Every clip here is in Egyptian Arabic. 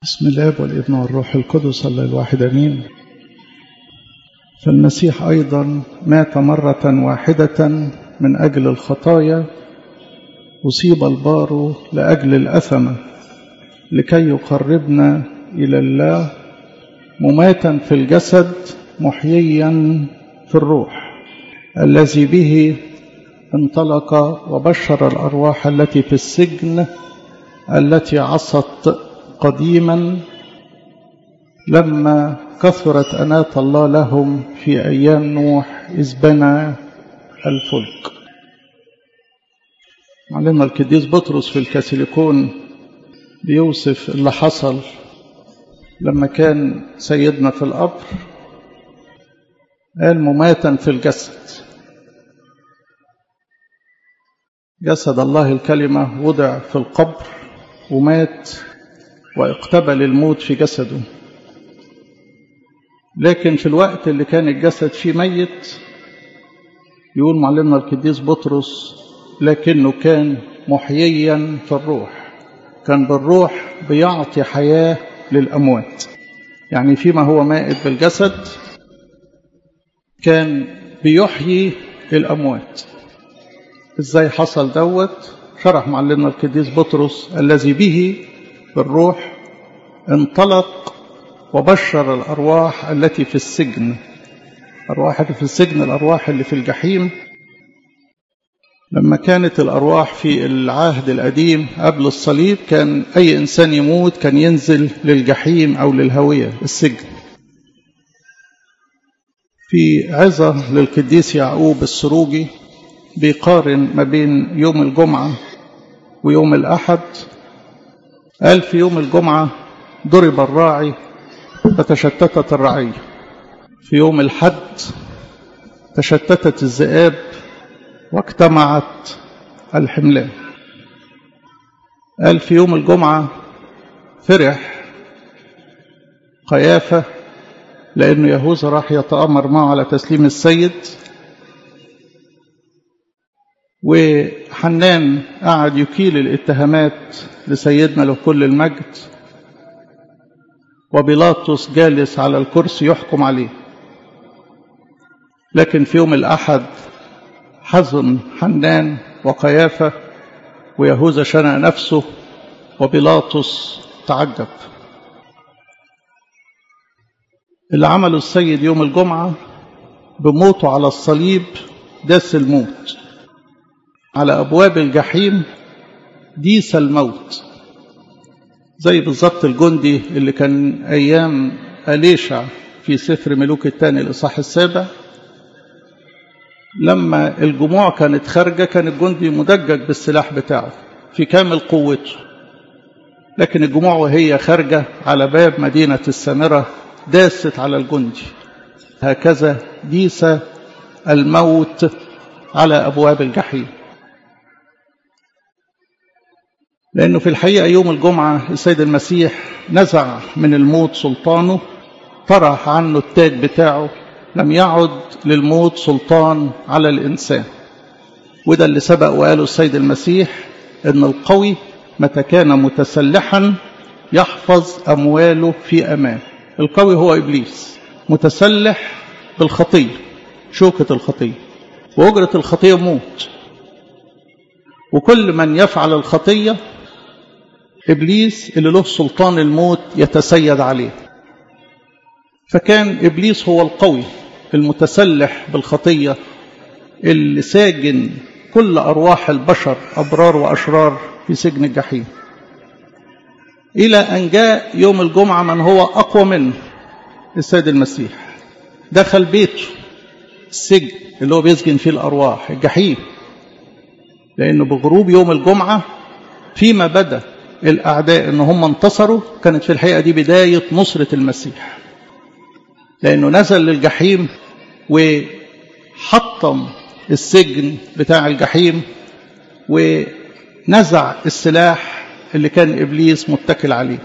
بسم الله والابن والروح القدس الله الواحد امين فالمسيح ايضا مات مره واحده من اجل الخطايا اصيب البار لاجل الاثمه لكي يقربنا الى الله مماتا في الجسد محييا في الروح الذي به انطلق وبشر الارواح التي في السجن التي عصت قديما لما كثرت أناة الله لهم في أيام نوح إذ بنى الفلك معلمنا القديس بطرس في الكاسيليكون بيوصف اللي حصل لما كان سيدنا في القبر قال مماتا في الجسد جسد الله الكلمة وضع في القبر ومات واقتبل الموت في جسده لكن في الوقت اللي كان الجسد فيه ميت يقول معلمنا القديس بطرس لكنه كان محييا في الروح كان بالروح بيعطي حياة للأموات يعني فيما هو مائت بالجسد كان بيحيي الأموات ازاي حصل دوت شرح معلمنا القديس بطرس الذي به بالروح انطلق وبشر الأرواح التي في السجن الأرواح اللي في السجن الأرواح اللي في الجحيم لما كانت الأرواح في العهد القديم قبل الصليب كان أي إنسان يموت كان ينزل للجحيم أو للهوية السجن في عظة للقديس يعقوب السروجي بيقارن ما بين يوم الجمعة ويوم الأحد قال في يوم الجمعة ضرب الراعي فتشتتت الرعية في يوم الحد تشتتت الذئاب واجتمعت الحملان قال في يوم الجمعة فرح قيافة لأنه يهوذا راح يتأمر معه على تسليم السيد وحنان قعد يكيل الاتهامات لسيدنا له كل المجد وبيلاطس جالس على الكرسي يحكم عليه لكن في يوم الأحد حزن حنان وقيافة ويهوذا شنق نفسه وبيلاطس تعجب اللي عمله السيد يوم الجمعة بموته على الصليب داس الموت على أبواب الجحيم ديس الموت زي بالظبط الجندي اللي كان أيام أليشع في سفر ملوك الثاني الإصحاح السابع لما الجموع كانت خارجة كان الجندي مدجج بالسلاح بتاعه في كامل قوته لكن الجموع وهي خارجة على باب مدينة السامرة داست على الجندي هكذا ديس الموت على أبواب الجحيم لأنه في الحقيقة يوم الجمعة السيد المسيح نزع من الموت سلطانه طرح عنه التاج بتاعه لم يعد للموت سلطان على الإنسان وده اللي سبق وقاله السيد المسيح أن القوي متى كان متسلحا يحفظ أمواله في أمان القوي هو إبليس متسلح بالخطية شوكة الخطية وأجرة الخطية موت وكل من يفعل الخطية إبليس اللي له سلطان الموت يتسيد عليه فكان إبليس هو القوي المتسلح بالخطية اللي ساجن كل أرواح البشر أبرار وأشرار في سجن الجحيم إلى أن جاء يوم الجمعة من هو أقوى منه السيد المسيح دخل بيته السجن اللي هو بيسجن فيه الأرواح الجحيم لأنه بغروب يوم الجمعة فيما بدأ الأعداء أن هم انتصروا كانت في الحقيقة دي بداية نصرة المسيح لأنه نزل للجحيم وحطم السجن بتاع الجحيم ونزع السلاح اللي كان إبليس متكل عليه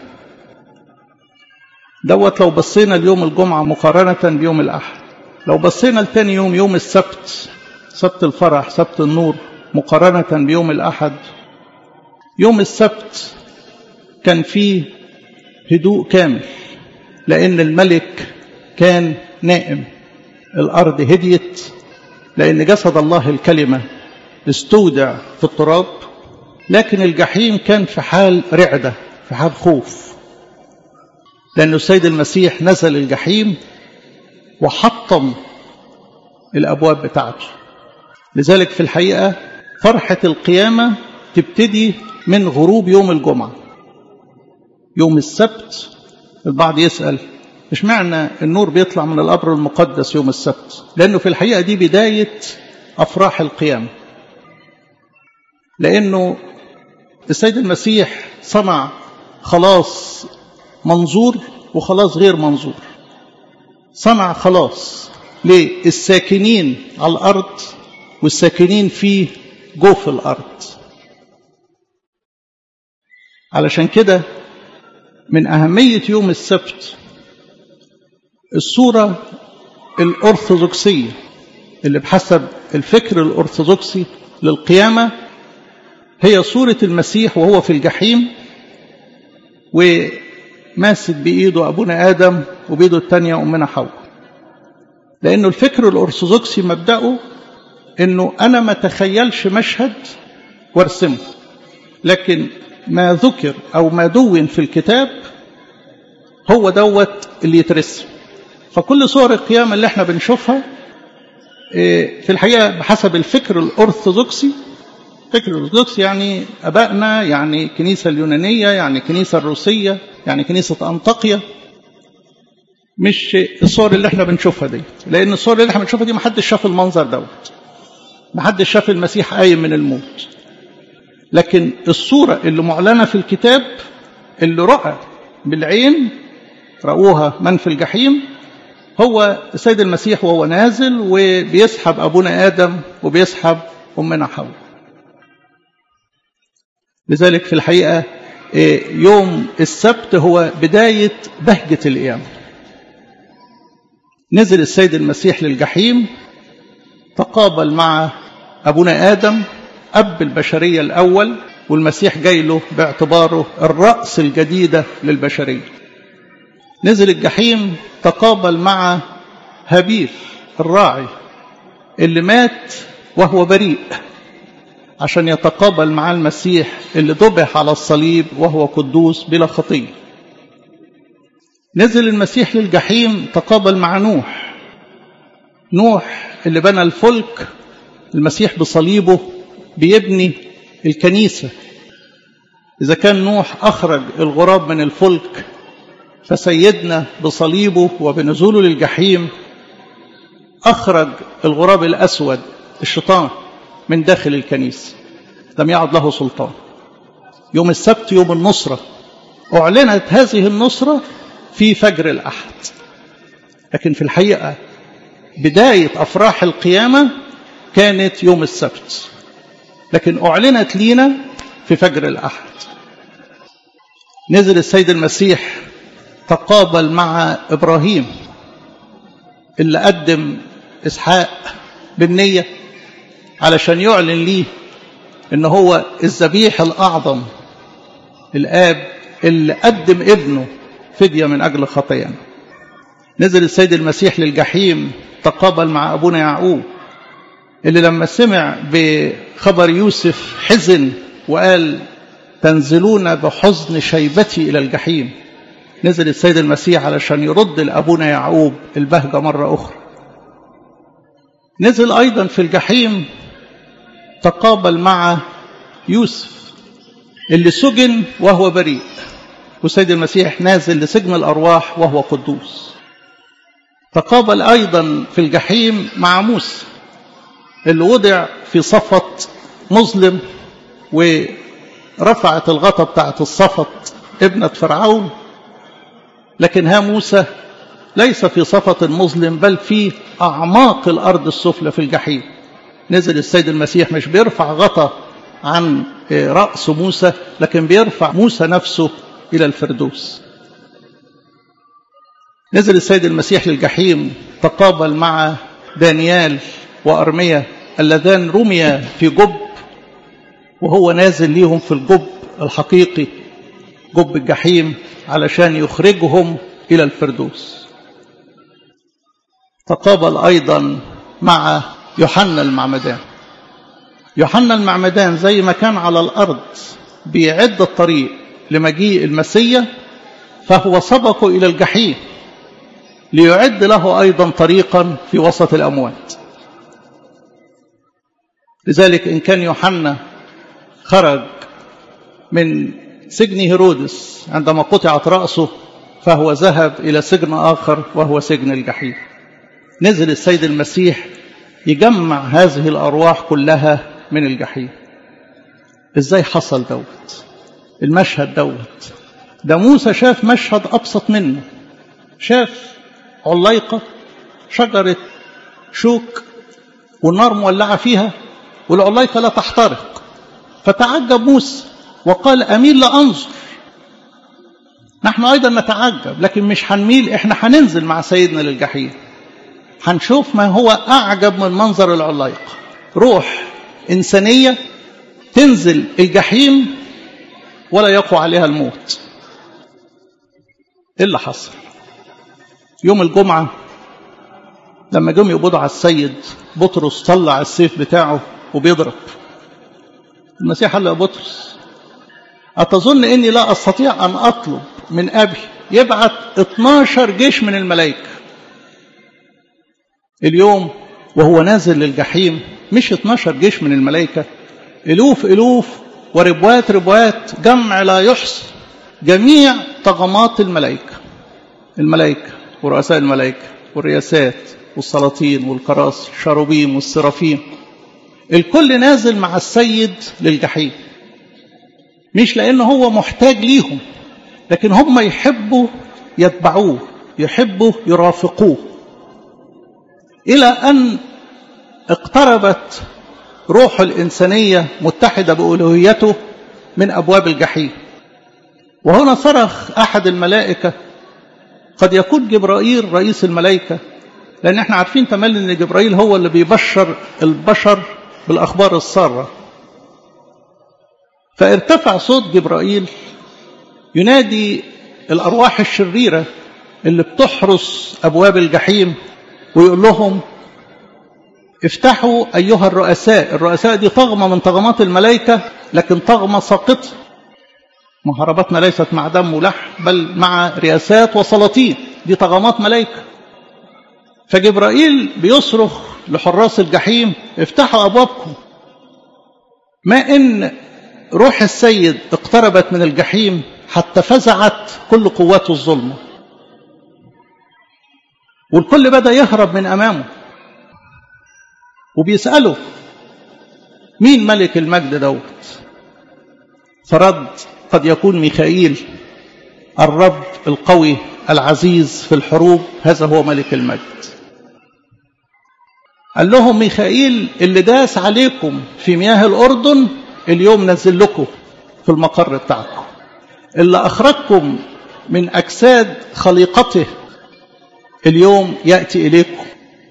دوت لو بصينا اليوم الجمعة مقارنة بيوم الأحد لو بصينا لتاني يوم يوم السبت سبت الفرح سبت النور مقارنة بيوم الأحد يوم السبت كان فيه هدوء كامل لأن الملك كان نائم الأرض هديت لأن جسد الله الكلمة استودع في التراب لكن الجحيم كان في حال رعدة في حال خوف لأن السيد المسيح نزل الجحيم وحطم الأبواب بتاعته لذلك في الحقيقة فرحة القيامة تبتدي من غروب يوم الجمعة يوم السبت البعض يسأل مش معنى النور بيطلع من القبر المقدس يوم السبت لأنه في الحقيقة دي بداية أفراح القيامة لأنه السيد المسيح صنع خلاص منظور وخلاص غير منظور صنع خلاص للساكنين على الأرض والساكنين في جوف الأرض علشان كده من أهمية يوم السبت الصورة الأرثوذكسية اللي بحسب الفكر الأرثوذكسي للقيامة هي صورة المسيح وهو في الجحيم وماسك بإيده أبونا آدم وبإيده الثانية أمنا حواء لأنه الفكر الأرثوذكسي مبدأه أنه أنا ما تخيلش مشهد وارسمه لكن ما ذكر أو ما دون في الكتاب هو دوت اللي يترسم فكل صور القيامة اللي احنا بنشوفها في الحقيقة بحسب الفكر الأرثوذكسي فكر الأرثوذكسي يعني أبائنا يعني الكنيسة اليونانية يعني الكنيسة الروسية يعني كنيسة أنطاكيا مش الصور اللي احنا بنشوفها دي لأن الصور اللي احنا بنشوفها دي محدش شاف المنظر دوت محدش شاف المسيح قايم من الموت لكن الصورة اللي معلنة في الكتاب اللي رأى بالعين رأوها من في الجحيم هو السيد المسيح وهو نازل وبيسحب أبونا آدم وبيسحب أمنا حواء لذلك في الحقيقة يوم السبت هو بداية بهجة القيامة نزل السيد المسيح للجحيم تقابل مع أبونا آدم أب البشرية الأول والمسيح جاي له باعتباره الرأس الجديدة للبشرية نزل الجحيم تقابل مع هابيل الراعي اللي مات وهو بريء عشان يتقابل مع المسيح اللي ذبح على الصليب وهو قدوس بلا خطية نزل المسيح للجحيم تقابل مع نوح نوح اللي بنى الفلك المسيح بصليبه بيبني الكنيسة إذا كان نوح أخرج الغراب من الفلك فسيدنا بصليبه وبنزوله للجحيم أخرج الغراب الأسود الشيطان من داخل الكنيسة لم يعد له سلطان يوم السبت يوم النصرة أعلنت هذه النصرة في فجر الأحد لكن في الحقيقة بداية أفراح القيامة كانت يوم السبت لكن أعلنت لينا في فجر الأحد نزل السيد المسيح تقابل مع إبراهيم اللي قدم إسحاق بالنية علشان يعلن ليه إن هو الذبيح الأعظم الآب اللي قدم ابنه فدية من أجل خطايانا نزل السيد المسيح للجحيم تقابل مع أبونا يعقوب اللي لما سمع بخبر يوسف حزن وقال تنزلون بحزن شيبتي إلى الجحيم نزل السيد المسيح علشان يرد لأبونا يعقوب البهجة مرة أخرى نزل أيضا في الجحيم تقابل مع يوسف اللي سجن وهو بريء والسيد المسيح نازل لسجن الأرواح وهو قدوس تقابل أيضا في الجحيم مع موسى اللي وضع في صفت مظلم ورفعت الغطا بتاعت الصفت ابنة فرعون لكن ها موسى ليس في صفة مظلم بل في أعماق الأرض السفلى في الجحيم نزل السيد المسيح مش بيرفع غطا عن رأس موسى لكن بيرفع موسى نفسه إلى الفردوس نزل السيد المسيح للجحيم تقابل مع دانيال وأرمية اللذان رميا في جب وهو نازل ليهم في الجب الحقيقي جب الجحيم علشان يخرجهم إلى الفردوس تقابل أيضا مع يوحنا المعمدان يوحنا المعمدان زي ما كان على الأرض بيعد الطريق لمجيء المسيا فهو سبق إلى الجحيم ليعد له أيضا طريقا في وسط الأموات لذلك إن كان يوحنا خرج من سجن هيرودس عندما قطعت رأسه فهو ذهب إلى سجن آخر وهو سجن الجحيم نزل السيد المسيح يجمع هذه الأرواح كلها من الجحيم إزاي حصل دوت المشهد دوت ده موسى شاف مشهد أبسط منه شاف عليقة شجرة شوك والنار مولعة فيها والعليقة لا تحترق فتعجب موسى وقال أميل لأنظر نحن أيضا نتعجب لكن مش هنميل إحنا هننزل مع سيدنا للجحيم هنشوف ما هو أعجب من منظر العليقة روح إنسانية تنزل الجحيم ولا يقوى عليها الموت إيه اللي حصل يوم الجمعة لما جم يقبضوا على السيد بطرس طلع السيف بتاعه وبيضرب المسيح قال له يا بطرس أتظن إني لا أستطيع أن أطلب من أبي يبعت 12 جيش من الملائكة اليوم وهو نازل للجحيم مش 12 جيش من الملائكة ألوف ألوف وربوات ربوات جمع لا يحصى جميع طغمات الملائكة الملائكة ورؤساء الملائكة والرياسات والسلاطين والكراسي الشاروبيم والسرافيم الكل نازل مع السيد للجحيم مش لأنه هو محتاج ليهم لكن هم يحبوا يتبعوه يحبوا يرافقوه إلى أن اقتربت روح الإنسانية متحدة بألوهيته من أبواب الجحيم وهنا صرخ أحد الملائكة قد يكون جبرائيل رئيس الملائكة لأن احنا عارفين تملي أن جبرائيل هو اللي بيبشر البشر بالأخبار السارة فارتفع صوت جبرائيل ينادي الأرواح الشريرة اللي بتحرس أبواب الجحيم ويقول لهم افتحوا أيها الرؤساء الرؤساء دي طغمة من طغمات الملائكة لكن طغمة ساقطة محاربتنا ليست مع دم ولحم بل مع رئاسات وسلاطين دي طغمات ملائكة فجبرائيل بيصرخ لحراس الجحيم افتحوا أبوابكم ما إن روح السيد اقتربت من الجحيم حتى فزعت كل قوات الظلمة والكل بدأ يهرب من أمامه وبيسأله مين ملك المجد دوت فرد قد يكون ميخائيل الرب القوي العزيز في الحروب هذا هو ملك المجد قال لهم ميخائيل اللي داس عليكم في مياه الأردن اليوم نزل لكم في المقر بتاعكم اللي أخرجكم من أجساد خليقته اليوم يأتي إليكم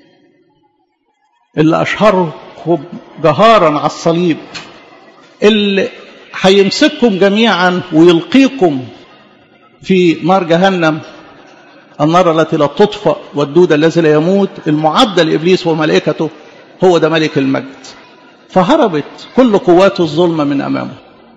اللي أشهركم جهارا على الصليب اللي هيمسككم جميعا ويلقيكم في نار جهنم النار التي لا تطفأ والدود الذي لا يموت المعدة لإبليس وملائكته هو ده ملك المجد فهربت كل قوات الظلمة من أمامه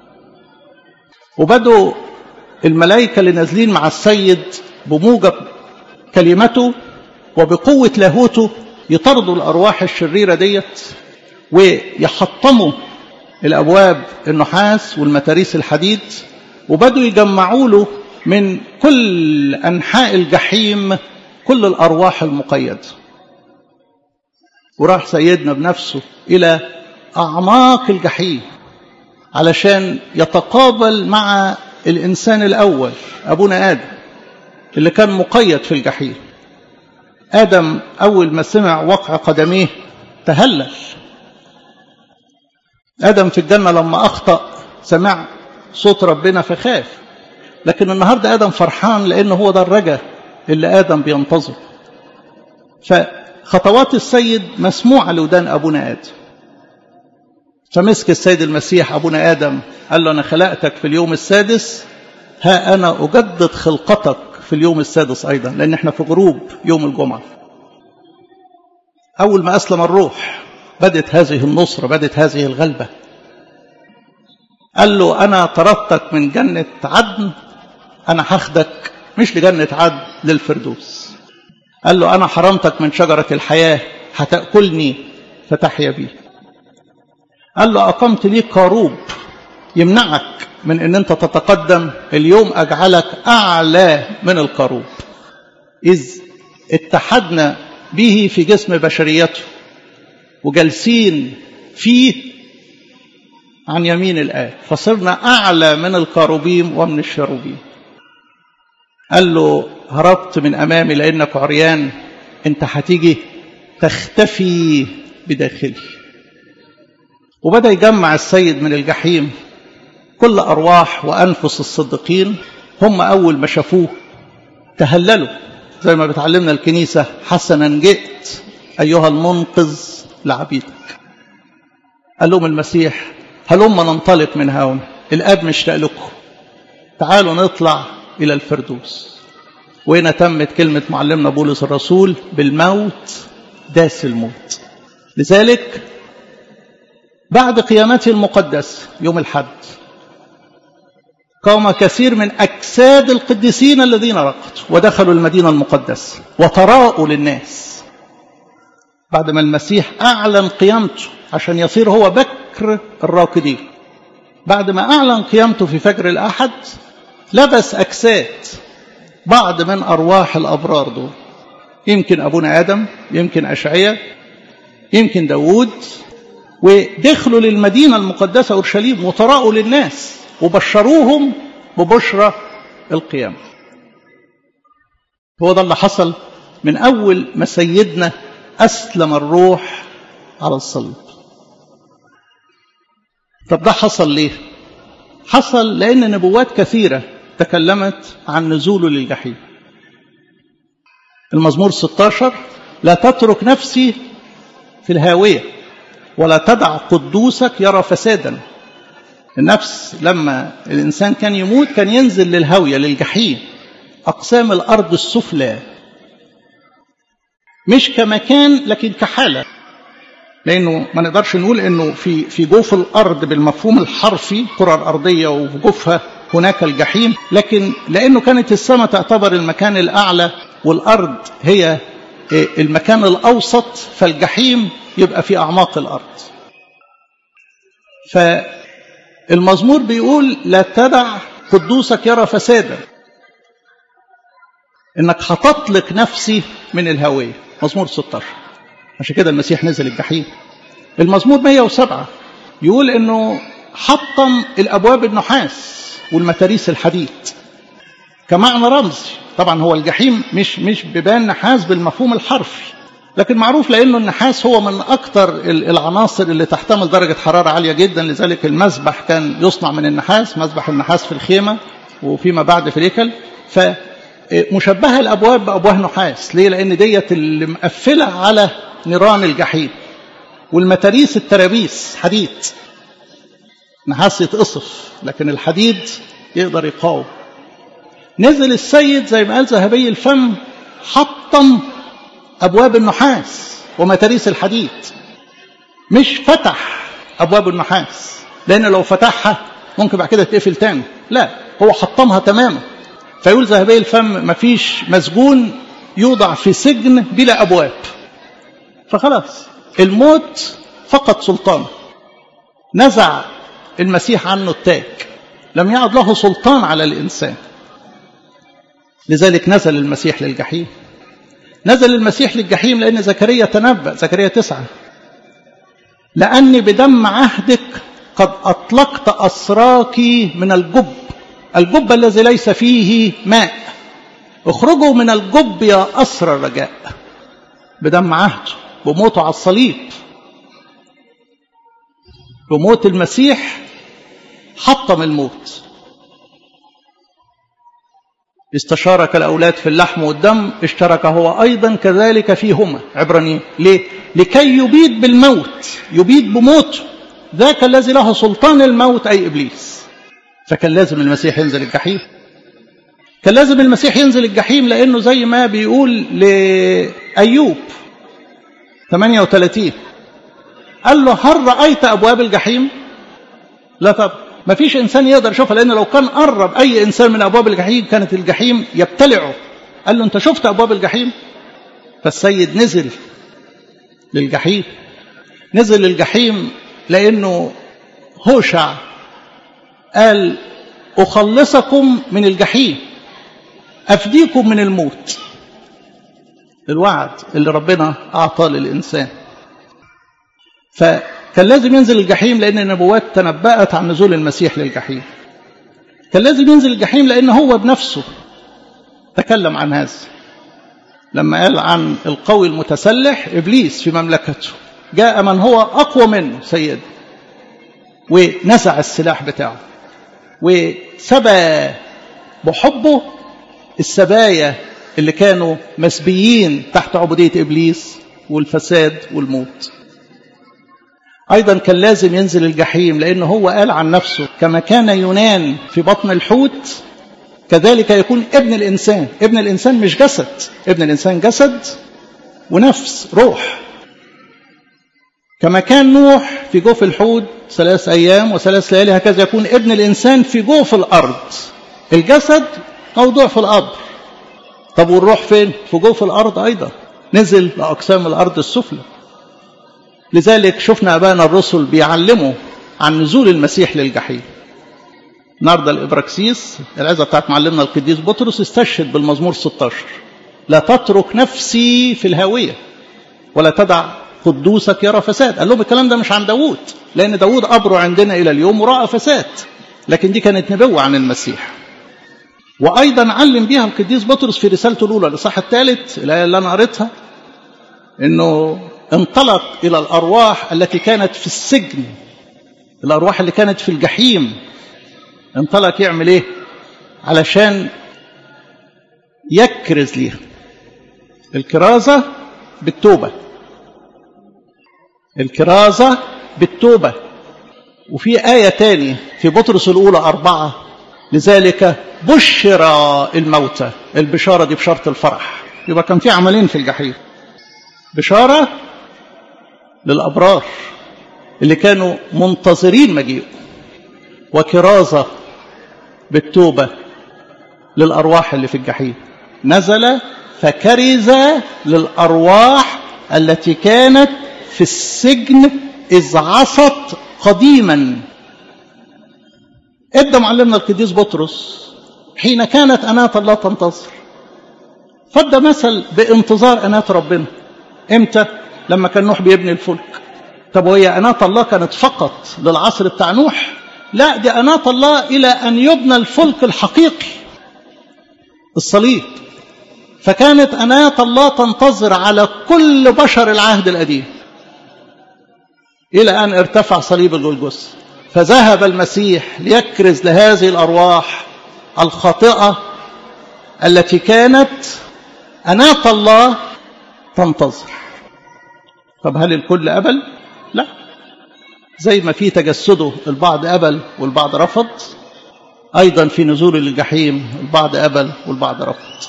وبدوا الملائكة اللي نازلين مع السيد بموجب كلمته وبقوة لاهوته يطردوا الأرواح الشريرة ديت ويحطموا الأبواب النحاس والمتاريس الحديد وبدوا يجمعوا له من كل أنحاء الجحيم كل الأرواح المقيدة وراح سيدنا بنفسه إلى أعماق الجحيم علشان يتقابل مع الإنسان الأول أبونا آدم اللي كان مقيد في الجحيم آدم أول ما سمع وقع قدميه تهلل آدم في الجنة لما أخطأ سمع صوت ربنا فخاف لكن النهاردة آدم فرحان لأنه هو ده الرجا اللي آدم بينتظر فخطوات السيد مسموعة لودان أبونا آدم فمسك السيد المسيح أبونا آدم قال له أنا خلقتك في اليوم السادس ها أنا أجدد خلقتك في اليوم السادس أيضا لأن احنا في غروب يوم الجمعة أول ما أسلم الروح بدت هذه النصرة بدت هذه الغلبة قال له أنا طردتك من جنة عدن أنا هاخدك مش لجنة عدن للفردوس قال له أنا حرمتك من شجرة الحياة هتأكلني فتحيا بي قال له أقمت ليك كاروب يمنعك من أن أنت تتقدم اليوم أجعلك أعلى من الكاروب إذ اتحدنا به في جسم بشريته وجالسين فيه عن يمين الآب فصرنا أعلى من الكاروبيم ومن الشروبيم قال له هربت من أمامي لأنك عريان أنت هتيجي تختفي بداخلي وبدأ يجمع السيد من الجحيم كل أرواح وأنفس الصديقين هم أول ما شافوه تهللوا زي ما بتعلمنا الكنيسة حسنا جئت أيها المنقذ لعبيدك قال لهم المسيح هلما ننطلق من هون الاب مشتاق لكم تعالوا نطلع الى الفردوس وهنا تمت كلمه معلمنا بولس الرسول بالموت داس الموت لذلك بعد قيامته المقدس يوم الحد قام كثير من اجساد القديسين الذين رقدوا ودخلوا المدينه المقدسه وتراءوا للناس بعد ما المسيح اعلن قيامته عشان يصير هو بكر الراكدين بعد ما أعلن قيامته في فجر الأحد لبس أجساد بعض من أرواح الأبرار دول يمكن أبونا آدم يمكن أشعية يمكن داوود ودخلوا للمدينة المقدسة أورشليم وتراءوا للناس وبشروهم ببشرى القيامة هو ده اللي حصل من أول ما سيدنا أسلم الروح على الصليب طب ده حصل ليه حصل لأن نبوات كثيرة تكلمت عن نزوله للجحيم المزمور 16 لا تترك نفسي في الهاوية ولا تدع قدوسك يرى فسادا النفس لما الإنسان كان يموت كان ينزل للهاوية للجحيم أقسام الأرض السفلى مش كمكان لكن كحالة لانه ما نقدرش نقول انه في في جوف الارض بالمفهوم الحرفي الكره الارضيه وفي جوفها هناك الجحيم لكن لانه كانت السماء تعتبر المكان الاعلى والارض هي المكان الاوسط فالجحيم يبقى في اعماق الارض فالمزمور بيقول لا تدع قدوسك يرى فسادا انك هتطلق نفسي من الهويه مزمور 16 عشان كده المسيح نزل الجحيم المزمور 107 يقول انه حطم الابواب النحاس والمتاريس الحديد كمعنى رمزي طبعا هو الجحيم مش مش بيبان نحاس بالمفهوم الحرفي لكن معروف لانه النحاس هو من اكثر العناصر اللي تحتمل درجه حراره عاليه جدا لذلك المذبح كان يصنع من النحاس مذبح النحاس في الخيمه وفيما بعد في الهيكل فمشبهه الابواب بابواب نحاس ليه لان ديت اللي مقفله على نيران الجحيم والمتاريس الترابيس حديد نحاس يتقصف لكن الحديد يقدر يقاوم نزل السيد زي ما قال ذهبي الفم حطم ابواب النحاس ومتاريس الحديد مش فتح ابواب النحاس لان لو فتحها ممكن بعد كده تقفل تاني لا هو حطمها تماما فيقول ذهبي الفم مفيش مسجون يوضع في سجن بلا ابواب فخلاص الموت فقد سلطانه نزع المسيح عنه التاج لم يعد له سلطان على الإنسان لذلك نزل المسيح للجحيم نزل المسيح للجحيم لأن زكريا تنبأ زكريا تسعة لأني بدم عهدك قد أطلقت أسراك من الجب الجب الذي ليس فيه ماء اخرجوا من الجب يا أسر الرجاء بدم عهده بموته على الصليب بموت المسيح حطم الموت استشارك الأولاد في اللحم والدم اشترك هو أيضا كذلك فيهما عبرانيين ليه؟ لكي يبيد بالموت يبيد بموته ذاك الذي له سلطان الموت أي إبليس فكان لازم المسيح ينزل الجحيم كان لازم المسيح ينزل الجحيم لأنه زي ما بيقول لأيوب 38 قال له هل رأيت أبواب الجحيم لا طبعا ما فيش إنسان يقدر يشوفها لأن لو كان قرب أي إنسان من أبواب الجحيم كانت الجحيم يبتلعه قال له أنت شفت أبواب الجحيم فالسيد نزل للجحيم نزل للجحيم لأنه هوشع قال أخلصكم من الجحيم أفديكم من الموت الوعد اللي ربنا أعطاه للإنسان فكان لازم ينزل الجحيم لأن النبوات تنبأت عن نزول المسيح للجحيم كان لازم ينزل الجحيم لأن هو بنفسه تكلم عن هذا لما قال عن القوي المتسلح إبليس في مملكته جاء من هو أقوى منه سيد ونزع السلاح بتاعه وسبى بحبه السبايا اللي كانوا مسبيين تحت عبودية إبليس والفساد والموت أيضا كان لازم ينزل الجحيم لأنه هو قال عن نفسه كما كان يونان في بطن الحوت كذلك يكون ابن الإنسان ابن الإنسان مش جسد ابن الإنسان جسد ونفس روح كما كان نوح في جوف الحوت ثلاث أيام وثلاث ليالي هكذا يكون ابن الإنسان في جوف الأرض الجسد موضوع في القبر طب والروح فين في جوف الأرض أيضا نزل لأقسام الأرض السفلى لذلك شفنا أبانا الرسل بيعلموا عن نزول المسيح للجحيم النهارده الإبراكسيس العزة بتاعت معلمنا القديس بطرس استشهد بالمزمور 16 لا تترك نفسي في الهاوية ولا تدع قدوسك يرى فساد قال لهم الكلام ده مش عن داوود لأن داوود قبره عندنا إلى اليوم ورأى فساد لكن دي كانت نبوة عن المسيح وأيضا علم بها القديس بطرس في رسالته الأولى الإصحاح الثالث الآية اللي أنا قريتها إنه انطلق إلى الأرواح التي كانت في السجن الأرواح اللي كانت في الجحيم انطلق يعمل إيه علشان يكرز ليها الكرازة بالتوبة الكرازة بالتوبة وفي آية تاني في بطرس الأولى أربعة لذلك بشر الموتى البشارة دي بشارة الفرح يبقى كان في عملين في الجحيم بشارة للأبرار اللي كانوا منتظرين مجيئه وكرازة بالتوبة للأرواح اللي في الجحيم نزل فكرز للأرواح التي كانت في السجن إذ عصت قديما ادى معلمنا القديس بطرس حين كانت أناة الله تنتظر فادى مثل بانتظار أناة ربنا امتى لما كان نوح بيبني الفلك طب وهي أناة الله كانت فقط للعصر بتاع نوح لا دي أناة الله إلى أن يبنى الفلك الحقيقي الصليب فكانت أناة الله تنتظر على كل بشر العهد القديم إلى أن ارتفع صليب الجلجث فذهب المسيح ليكرز لهذه الأرواح الخاطئة التي كانت أناة الله تنتظر طب هل الكل قبل؟ لا زي ما في تجسده البعض قبل والبعض رفض أيضا في نزول الجحيم البعض قبل والبعض رفض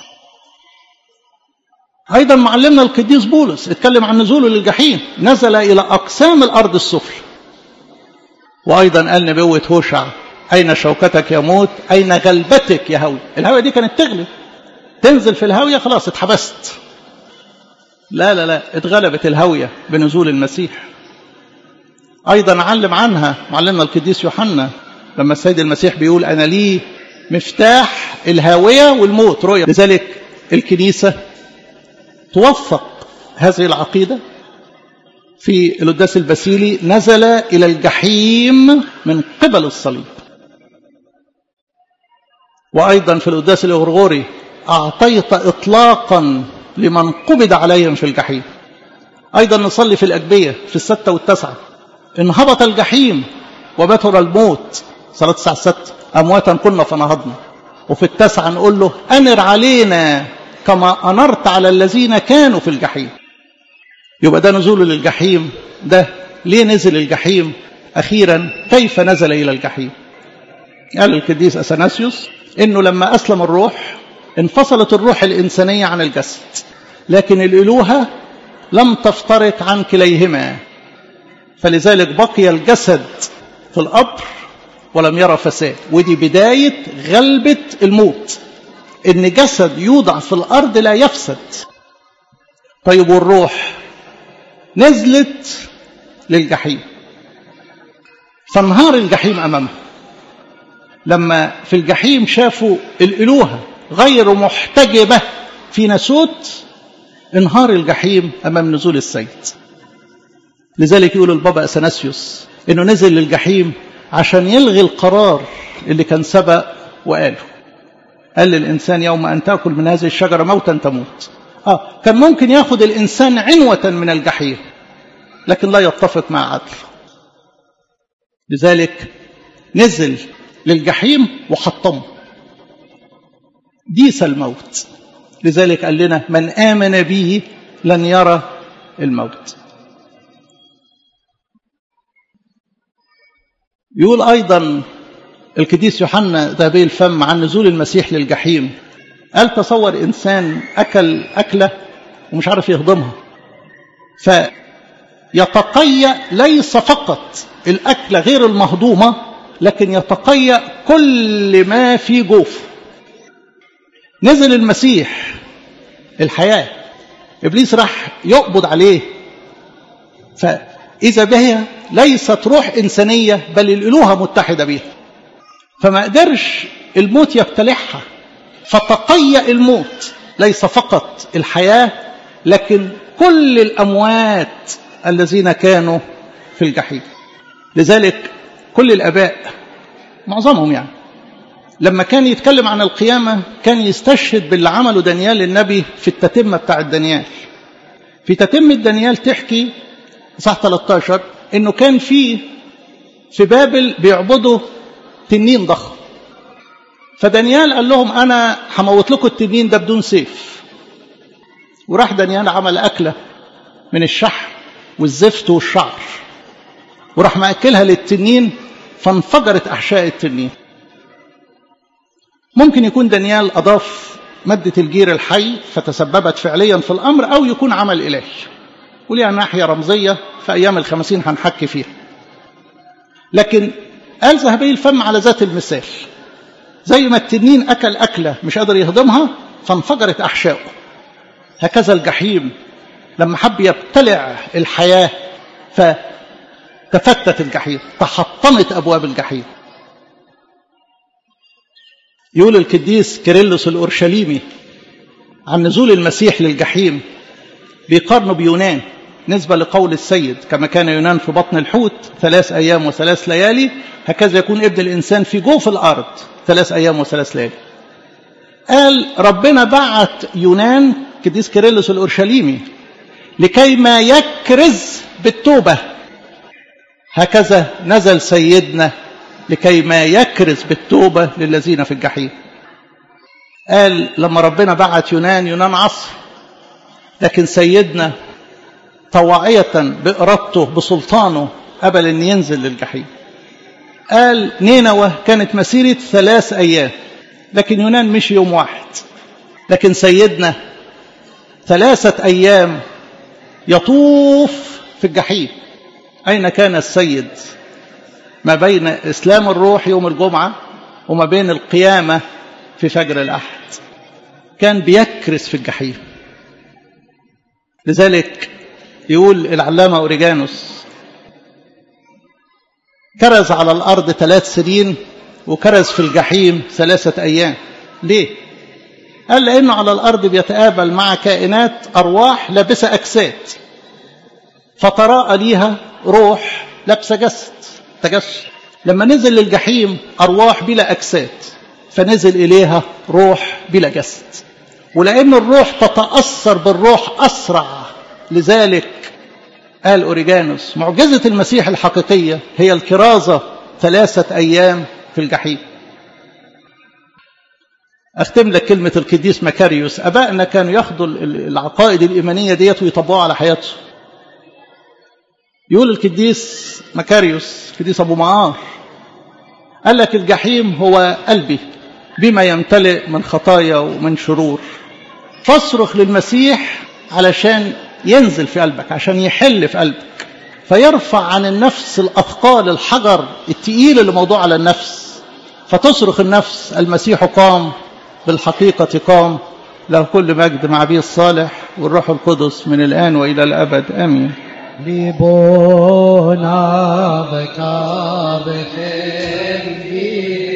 أيضا معلمنا القديس بولس اتكلم عن نزوله للجحيم نزل إلى أقسام الأرض السفلى وأيضا قال نبوة هوشع أين شوكتك يا موت أين غلبتك يا هوي الهوية دي كانت تغلب تنزل في الهاوية خلاص اتحبست لا لا لا اتغلبت الهاوية بنزول المسيح أيضا علم عنها معلمنا القديس يوحنا لما السيد المسيح بيقول أنا لي مفتاح الهاوية والموت رؤية لذلك الكنيسة توفق هذه العقيدة في القداس البسيلي نزل إلى الجحيم من قبل الصليب وأيضا في القداس الأغرغوري أعطيت إطلاقا لمن قبض عليهم في الجحيم أيضا نصلي في الأجبية في الستة والتسعة إن هبط الجحيم وبتر الموت صلاة الساعة الستة أمواتا كنا فنهضنا وفي التسعة نقول له أنر علينا كما أنرت على الذين كانوا في الجحيم يبقى ده نزول للجحيم ده ليه نزل الجحيم أخيرا كيف نزل إلى الجحيم قال القديس أثناسيوس إنه لما أسلم الروح انفصلت الروح الإنسانية عن الجسد لكن الألوهة لم تفترق عن كليهما فلذلك بقي الجسد في القبر ولم يرى فساد ودي بداية غلبة الموت إن جسد يوضع في الأرض لا يفسد طيب والروح نزلت للجحيم فانهار الجحيم أمامها لما في الجحيم شافوا الإلوهة غير محتجبة في ناسوت انهار الجحيم أمام نزول السيد لذلك يقول البابا أثناسيوس إنه نزل للجحيم عشان يلغي القرار اللي كان سبق وقاله قال للإنسان يوم أن تأكل من هذه الشجرة موتا تموت آه كان ممكن ياخد الإنسان عنوة من الجحيم لكن لا يتفق مع عدل لذلك نزل للجحيم وحطمه ديس الموت لذلك قال لنا من آمن به لن يرى الموت يقول أيضا القديس يوحنا ذهبي الفم عن نزول المسيح للجحيم قال تصور إنسان أكل أكلة ومش عارف يهضمها فيتقيأ ليس فقط الأكلة غير المهضومة لكن يتقيأ كل ما في جوفه نزل المسيح الحياة إبليس راح يقبض عليه فإذا بها ليست روح إنسانية بل الألوهة متحدة بها فما قدرش الموت يبتلعها فتقيأ الموت ليس فقط الحياة لكن كل الأموات الذين كانوا في الجحيم لذلك كل الآباء معظمهم يعني لما كان يتكلم عن القيامة كان يستشهد باللي عمله دانيال النبي في التتمة بتاع دانيال في تتمة دانيال تحكي صح 13 انه كان في في بابل بيعبدوا تنين ضخم فدانيال قال لهم انا هموت لكم التنين ده بدون سيف وراح دانيال عمل اكله من الشحم والزفت والشعر وراح ماكلها للتنين فانفجرت احشاء التنين ممكن يكون دانيال اضاف ماده الجير الحي فتسببت فعليا في الامر او يكون عمل الهي وليها ناحيه رمزيه في ايام الخمسين هنحكي فيها لكن قال ذهبي الفم على ذات المثال زي ما التنين اكل اكله مش قادر يهضمها فانفجرت احشائه هكذا الجحيم لما حب يبتلع الحياه فتفتت الجحيم تحطمت ابواب الجحيم يقول القديس كيرلس الأورشليمي عن نزول المسيح للجحيم بيقارنه بيونان نسبة لقول السيد كما كان يونان في بطن الحوت ثلاث أيام وثلاث ليالي هكذا يكون ابن الإنسان في جوف الأرض ثلاث أيام وثلاث ليالي قال ربنا بعت يونان قديس كيرلس الأورشليمي لكي ما يكرز بالتوبة هكذا نزل سيدنا لكي ما يكرز بالتوبة للذين في الجحيم قال لما ربنا بعت يونان يونان عصر لكن سيدنا طواعية بإرادته بسلطانه قبل أن ينزل للجحيم قال نينوى كانت مسيرة ثلاث أيام لكن يونان مشي يوم واحد لكن سيدنا ثلاثة أيام يطوف في الجحيم أين كان السيد ما بين إسلام الروح يوم الجمعة وما بين القيامة في فجر الأحد كان بيكرس في الجحيم لذلك يقول العلامة أوريجانوس كرز على الأرض ثلاث سنين وكرز في الجحيم ثلاثة أيام ليه؟ قال لأنه على الأرض بيتقابل مع كائنات أرواح لابسة أجساد فتراءى ليها روح لابسة جسد تجسد لما نزل للجحيم أرواح بلا أجساد فنزل إليها روح بلا جسد ولأن الروح تتأثر بالروح أسرع لذلك قال أوريجانوس معجزة المسيح الحقيقية هي الكرازة ثلاثة أيام في الجحيم أختم لك كلمة القديس مكاريوس أبائنا كانوا ياخدوا العقائد الإيمانية ديت ويطبقوها على حياته يقول القديس مكاريوس القديس أبو معار قال لك الجحيم هو قلبي بما يمتلئ من خطايا ومن شرور فاصرخ للمسيح علشان ينزل في قلبك عشان يحل في قلبك فيرفع عن النفس الأثقال الحجر التقيل اللي موضوع على النفس فتصرخ النفس المسيح قام بالحقيقة قام له كل مجد مع أبيه الصالح والروح القدس من الآن وإلى الأبد آمين ליבונה וקו בחן בי